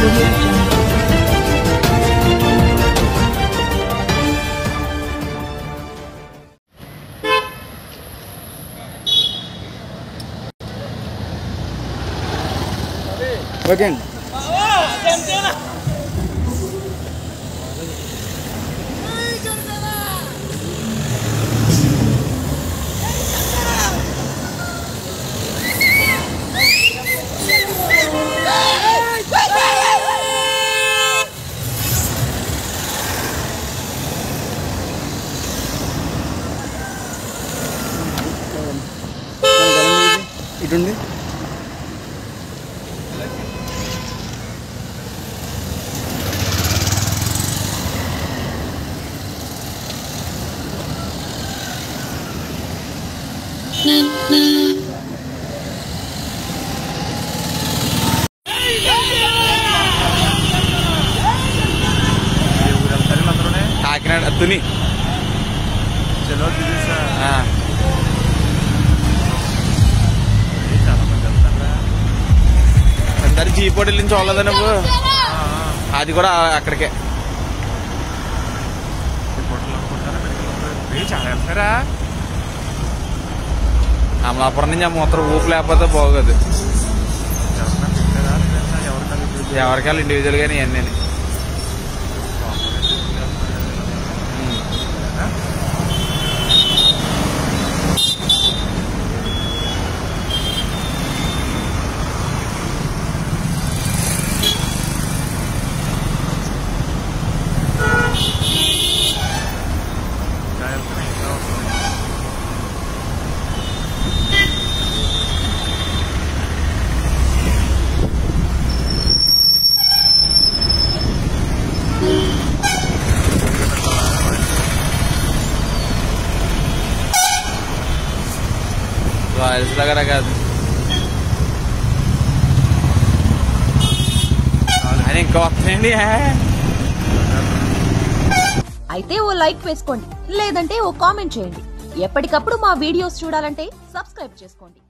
audio jungle. Okay అండి ఇటుండి కాకినాడ తుని ఆ. అందరు జీపోటి నుంచి చూడలేదా నువ్వు అది కూడా అక్కడికే చాలా వెళ్తారా అమలాపురం నుంచి ఆ మూత్రం ఊపు లేకపోతే బాగోదు ఎవరు ఎవరికాళ్ళు ఇండివిజువల్ గానీ ఇవన్నీ రాయల్స్ దగ్గర కాదు అని ఇంకా వస్తాయండి అయితే ఓ లైక్ వేసుకోండి లేదంటే ఓ కామెంట్ చేయండి ఎప్పటికప్పుడు మా వీడియోస్ చూడాలంటే సబ్స్క్రైబ్ చేసుకోండి